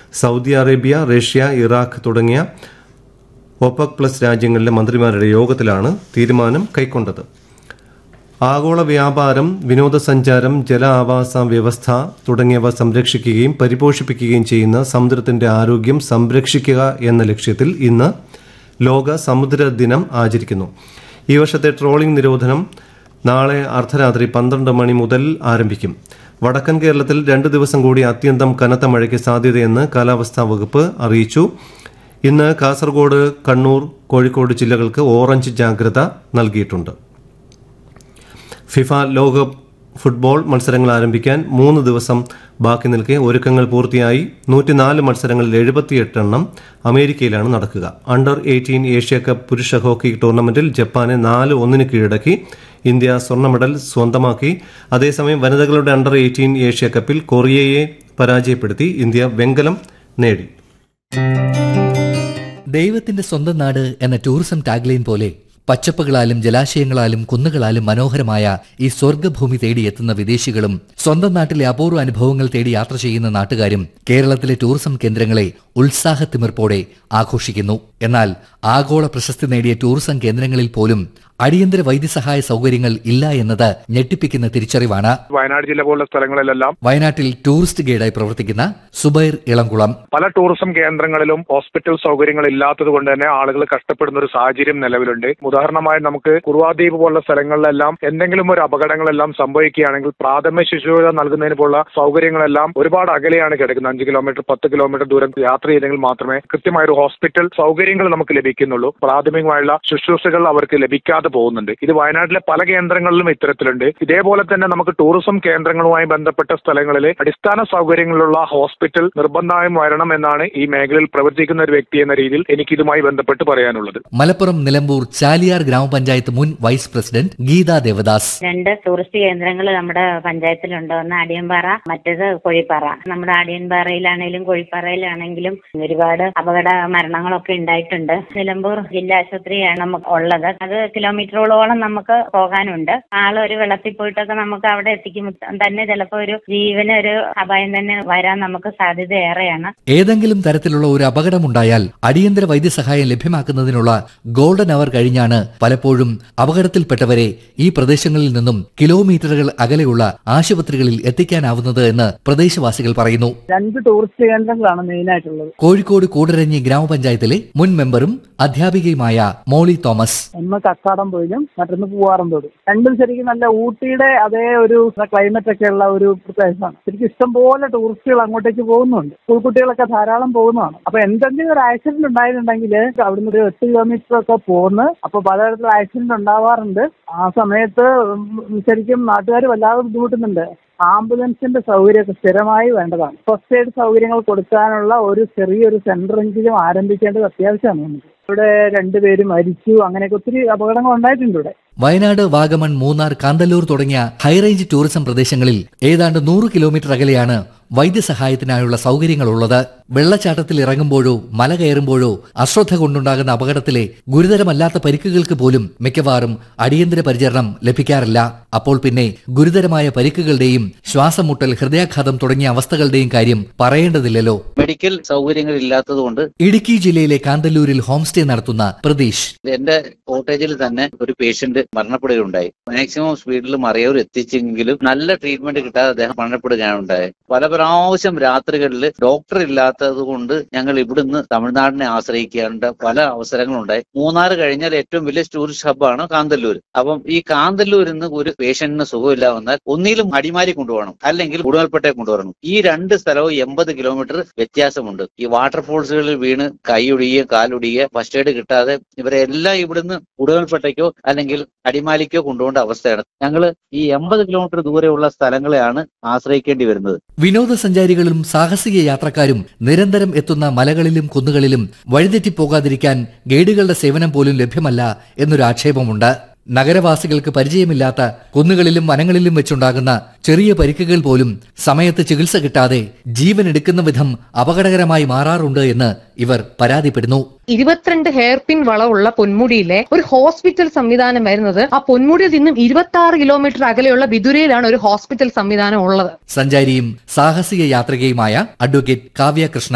Saudi Arabia Russia Iraq തുടങ്ങിയ ഒപക് plus രാജ്യങ്ങളിലെ മന്ത്രിമാരുടെ യോഗത്തിലാണ് തീരുമാനം കൈക്കൊണ്ടത് ആഗോള വ്യാപാരം വിനോദസഞ്ചാരം ജല ആവാസ വ്യവസ്ഥ തുടങ്ങിയവ സംരക്ഷിക്കുകയും പരിപോഷിപ്പിക്കുകയും ചെയ്യുന്ന സമുദ്രത്തിന്റെ ആരോഗ്യം സംരക്ഷിക്കുക എന്ന ലക്ഷ്യത്തിൽ ഇന്ന് ലോക സമുദ്ര ദിനം ആചരിക്കുന്നു ഈ വർഷത്തെ ട്രോളിംഗ് നിരോധനം നാളെ അർദ്ധരാത്രി പന്ത്രണ്ട് മണി മുതൽ ആരംഭിക്കും വടക്കൻ കേരളത്തിൽ രണ്ട് ദിവസം കൂടി അത്യന്തം കനത്ത മഴയ്ക്ക് സാധ്യതയെന്ന് കാലാവസ്ഥാ വകുപ്പ് അറിയിച്ചു ഇന്ന് കാസർഗോഡ് കണ്ണൂർ കോഴിക്കോട് ജില്ലകൾക്ക് ഓറഞ്ച് ജാഗ്രത നൽകിയിട്ടുണ്ട് ഫിഫ ലോകകപ്പ് ഫുട്ബോൾ മത്സരങ്ങൾ ആരംഭിക്കാൻ മൂന്ന് ദിവസം ബാക്കി നിൽക്കെ ഒരുക്കങ്ങൾ പൂർത്തിയായി നൂറ്റിനാല് മത്സരങ്ങളിൽ എഴുപത്തിയെട്ട് എണ്ണം അമേരിക്കയിലാണ് നടക്കുക അണ്ടർ എയ്റ്റീൻ ഏഷ്യ കപ്പ് പുരുഷ ഹോക്കി ടൂർണമെന്റിൽ ജപ്പാനെ നാല് ഒന്നിന് കീഴടക്കി ഇന്ത്യ സ്വർണ്ണ മെഡൽ സ്വന്തമാക്കി അതേസമയം വനിതകളുടെ അണ്ടർ എയ്റ്റീൻ ഏഷ്യ കപ്പിൽ കൊറിയയെ പരാജയപ്പെടുത്തി ഇന്ത്യ വെങ്കലം നേടി ദൈവത്തിന്റെ സ്വന്തം നാട് എന്ന ടൂറിസം ടാഗ്ലൈൻ പോലെ പച്ചപ്പുകളാലും ജലാശയങ്ങളാലും കുന്നുകളാലും മനോഹരമായ ഈ സ്വർഗ്ഗഭൂമി തേടിയെത്തുന്ന വിദേശികളും സ്വന്തം നാട്ടിലെ അപൂർവ അനുഭവങ്ങൾ തേടി യാത്ര ചെയ്യുന്ന നാട്ടുകാരും കേരളത്തിലെ ടൂറിസം കേന്ദ്രങ്ങളെ ഉത്സാഹത്തിമിർപ്പോടെ ആഘോഷിക്കുന്നു എന്നാൽ ആഗോള പ്രശസ്തി നേടിയ ടൂറിസം കേന്ദ്രങ്ങളിൽ പോലും അടിയന്തര വൈദ്യസഹായ സൗകര്യങ്ങൾ ഇല്ല എന്നത് ഞെട്ടിപ്പിക്കുന്ന തിരിച്ചറിവാണ് വയനാട് ജില്ല പോലുള്ള സ്ഥലങ്ങളിലെല്ലാം വയനാട്ടിൽ ടൂറിസ്റ്റ് ഗൈഡായി പ്രവർത്തിക്കുന്ന സുബൈർ ഇളംകുളം പല ടൂറിസം കേന്ദ്രങ്ങളിലും ഹോസ്പിറ്റൽ സൗകര്യങ്ങൾ ഇല്ലാത്തത് കൊണ്ട് തന്നെ ആളുകൾ കഷ്ടപ്പെടുന്ന ഒരു സാഹചര്യം നിലവിലുണ്ട് ഉദാഹരണമായി നമുക്ക് കുറുവാദ്വീപ് പോലുള്ള സ്ഥലങ്ങളിലെല്ലാം എന്തെങ്കിലും ഒരു അപകടങ്ങളെല്ലാം സംഭവിക്കുകയാണെങ്കിൽ പ്രാഥമിക ശുശ്രൂഷ നൽകുന്നതിന് പോലുള്ള സൗകര്യങ്ങളെല്ലാം ഒരുപാട് അകലെയാണ് കിടക്കുന്നത് അഞ്ച് കിലോമീറ്റർ പത്ത് കിലോമീറ്റർ ദൂരം യാത്ര ചെയ്തെങ്കിൽ മാത്രമേ കൃത്യമായ ഒരു ഹോസ്പിറ്റൽ സൗകര്യങ്ങൾ നമുക്ക് ലഭിക്കുന്നുള്ളൂ പ്രാഥമികമായുള്ള ശുശ്രൂഷകൾ അവർക്ക് ലഭിക്കാതെ പോകുന്നുണ്ട് ഇത് വയനാട്ടിലെ പല കേന്ദ്രങ്ങളിലും ഇത്തരത്തിലുണ്ട് ഇതേപോലെ തന്നെ നമുക്ക് ടൂറിസം കേന്ദ്രങ്ങളുമായി ബന്ധപ്പെട്ട സ്ഥലങ്ങളിൽ അടിസ്ഥാന സൗകര്യങ്ങളുള്ള ഹോസ്പിറ്റൽ നിർബന്ധമായും വരണം എന്നാണ് ഈ മേഖലയിൽ പ്രവർത്തിക്കുന്ന ഒരു വ്യക്തി എന്ന രീതിയിൽ എനിക്ക് ഇതുമായി ബന്ധപ്പെട്ട് പറയാനുള്ളത് മലപ്പുറം നിലമ്പൂർ ചാലിയാർ ഗ്രാമപഞ്ചായത്ത് മുൻ വൈസ് പ്രസിഡന്റ് ഗീതാ ദേവദാസ് രണ്ട് ടൂറിസ്റ്റ് കേന്ദ്രങ്ങൾ നമ്മുടെ പഞ്ചായത്തിലുണ്ട് ഒന്ന് ആടിയൻപാറ മറ്റേത് കോഴിപ്പാറ നമ്മുടെ ആടിയൻപാറയിലാണെങ്കിലും കോഴിപ്പാറയിലാണെങ്കിലും ഒരുപാട് അപകട മരണങ്ങളൊക്കെ ഉണ്ടായിട്ടുണ്ട് നിലമ്പൂർ ജില്ലാ ആശുപത്രിയാണ് നമുക്ക് ഉള്ളത് അത് കിലോമീറ്ററുകളോളം നമുക്ക് പോകാനുണ്ട് ആള് ഒരു വെള്ളത്തിൽ പോയിട്ടൊക്കെ നമുക്ക് അവിടെ എത്തിക്കും തന്നെ ചിലപ്പോൾ ഒരു ജീവന് ഒരു അപായം തന്നെ വരാൻ നമുക്ക് സാധ്യത ഏറെയാണ് ഏതെങ്കിലും തരത്തിലുള്ള ഒരു അപകടമുണ്ടായാൽ അടിയന്തര വൈദ്യസഹായം ലഭ്യമാക്കുന്നതിനുള്ള ഗോൾഡൻ അവർ കഴിഞ്ഞാണ് പലപ്പോഴും അപകടത്തിൽപ്പെട്ടവരെ ഈ പ്രദേശങ്ങളിൽ നിന്നും കിലോമീറ്ററുകൾ അകലെയുള്ള ആശുപത്രികളിൽ എത്തിക്കാനാവുന്നത് എന്ന് പ്രദേശവാസികൾ പറയുന്നു രണ്ട് ടൂറിസ്റ്റ് കേന്ദ്രങ്ങളാണ് മെയിൻ ആയിട്ടുള്ളത് കോഴിക്കോട് കൂടരഞ്ഞി ഗ്രാമപഞ്ചായത്തിലെ മുൻ മെമ്പറും അധ്യാപികയുമായ മോളി തോമസ് ഒന്ന് കക്കാടംപൊയിലും മറ്റൊന്ന് പൂവാറന്തോടും രണ്ടും ശരിക്കും നല്ല ഊട്ടിയുടെ അതേ ഒരു ക്ലൈമറ്റ് ഒക്കെ ഉള്ള ഒരു പ്രദേശമാണ് ശരിക്കും ഇഷ്ടംപോലെ ടൂറിസ്റ്റുകൾ അങ്ങോട്ടേക്ക് പോകുന്നുണ്ട് സ്കൂൾ കുട്ടികളൊക്കെ ധാരാളം പോകുന്നതാണ് അപ്പൊ എന്തെങ്കിലും ഒരു ആക്സിഡന്റ് ഉണ്ടായിട്ടുണ്ടെങ്കിൽ അവിടുന്ന് ഒരു എട്ട് കിലോമീറ്റർ ഒക്കെ പോന്ന് അപ്പൊ പലതരത്തിലുള്ള ആക്സിഡന്റ് ഉണ്ടാവാറുണ്ട് ആ സമയത്ത് ശരിക്കും നാട്ടുകാർ വല്ലാതെ ബുദ്ധിമുട്ടുന്നുണ്ട് ആംബുലൻസിന്റെ സൗകര്യമൊക്കെ സ്ഥിരമായി വേണ്ടതാണ് ഫസ്റ്റ് എയ്ഡ് സൗകര്യങ്ങൾ കൊടുക്കാനുള്ള ഒരു ചെറിയൊരു സെന്ററെങ്കിലും ആരംഭിക്കേണ്ടത് അത്യാവശ്യമാണ് നമുക്ക് ഇവിടെ രണ്ടുപേരും മരിച്ചു അങ്ങനെയൊക്കെ ഒത്തിരി അപകടങ്ങൾ ഉണ്ടായിട്ടുണ്ട് ഇവിടെ വയനാട് വാഗമൺ മൂന്നാർ കാന്തല്ലൂർ തുടങ്ങിയ ഹൈറേഞ്ച് ടൂറിസം പ്രദേശങ്ങളിൽ ഏതാണ്ട് നൂറ് കിലോമീറ്റർ അകലെയാണ് വൈദ്യസഹായത്തിനായുള്ള സൗകര്യങ്ങളുള്ളത് വെള്ളച്ചാട്ടത്തിൽ ഇറങ്ങുമ്പോഴോ മല കയറുമ്പോഴോ അശ്രദ്ധ കൊണ്ടുണ്ടാകുന്ന അപകടത്തിലെ ഗുരുതരമല്ലാത്ത പരിക്കുകൾക്ക് പോലും മിക്കവാറും അടിയന്തര പരിചരണം ലഭിക്കാറില്ല അപ്പോൾ പിന്നെ ഗുരുതരമായ പരിക്കുകളുടെയും ശ്വാസം മുട്ടൽ ഹൃദയാഘാതം തുടങ്ങിയ അവസ്ഥകളുടെയും കാര്യം പറയേണ്ടതില്ലല്ലോ മെഡിക്കൽ സൗകര്യങ്ങൾ ഇല്ലാത്തതുകൊണ്ട് ഇടുക്കി ജില്ലയിലെ കാന്തല്ലൂരിൽ ഹോം സ്റ്റേ നടത്തുന്ന പ്രതീഷ് എന്റെ കോട്ടേജിൽ തന്നെ ഒരു പേഷ്യന്റ് മരണപ്പെടുകയുണ്ടായി മാക്സിമം സ്പീഡിൽ മറിയവർ എത്തിച്ചെങ്കിലും നല്ല ട്രീറ്റ്മെന്റ് കിട്ടാതെ അദ്ദേഹം മരണപ്പെടുകയാണ് ഉണ്ടായത് പല പ്രാവശ്യം രാത്രികളിൽ ഡോക്ടർ ഇല്ലാത്തത് കൊണ്ട് ഞങ്ങൾ ഇവിടുന്ന് തമിഴ്നാടിനെ ആശ്രയിക്കേണ്ട പല അവസരങ്ങളുണ്ടായി മൂന്നാർ കഴിഞ്ഞാൽ ഏറ്റവും വലിയ ടൂറിസ്റ്റ് ഹബ്ബാണ് കാന്തല്ലൂർ അപ്പം ഈ കാന്തല്ലൂരിൽ നിന്ന് ഒരു പേഷ്യന്റിന് സുഖമില്ല വന്നാൽ ഒന്നിലും അടിമാലി കൊണ്ടുപോകണം അല്ലെങ്കിൽ ഉടുമൽപ്പെട്ടെ കൊണ്ടുവരണം ഈ രണ്ട് സ്ഥലവും എൺപത് കിലോമീറ്റർ വ്യത്യാസമുണ്ട് ഈ വാട്ടർഫോൾസുകളിൽ വീണ് കൈയൊടിയുക കാലൊടിയുക ഫസ്റ്റ് എയ്ഡ് കിട്ടാതെ ഇവരെ എല്ലാം ഇവിടുന്ന് ഉടുമൽപ്പെട്ടയ്ക്കോ അല്ലെങ്കിൽ അടിമാലിക്കോ കൊണ്ടുപോകേണ്ട അവസ്ഥയാണ് ഞങ്ങൾ ഈ എൺപത് കിലോമീറ്റർ ദൂരെയുള്ള സ്ഥലങ്ങളെയാണ് ആശ്രയിക്കേണ്ടി വരുന്നത് വിനോദസഞ്ചാരികളും സാഹസിക യാത്രക്കാരും നിരന്തരം എത്തുന്ന മലകളിലും കുന്നുകളിലും വഴിതെറ്റിപ്പോകാതിരിക്കാൻ ഗൈഡുകളുടെ സേവനം പോലും ലഭ്യമല്ല എന്നൊരു ആക്ഷേപമുണ്ട് നഗരവാസികൾക്ക് പരിചയമില്ലാത്ത കുന്നുകളിലും വനങ്ങളിലും വെച്ചുണ്ടാകുന്ന ചെറിയ പരിക്കുകൾ പോലും സമയത്ത് ചികിത്സ കിട്ടാതെ ജീവൻ എടുക്കുന്ന വിധം അപകടകരമായി മാറാറുണ്ട് എന്ന് ഇവർ പരാതിപ്പെടുന്നു ഇരുപത്തിരണ്ട് ഹെയർ പിൻ വളവുള്ള പൊന്മുടിയിലെ ഒരു ഹോസ്പിറ്റൽ സംവിധാനം വരുന്നത് ആ പൊന്മുടിയിൽ നിന്നും ഇരുപത്തി ആറ് കിലോമീറ്റർ അകലെയുള്ള വിദുരയിലാണ് ഒരു ഹോസ്പിറ്റൽ സംവിധാനം ഉള്ളത് സഞ്ചാരിയും സാഹസിക യാത്രികയുമായ അഡ്വക്കേറ്റ് കാവ്യ കൃഷ്ണൻ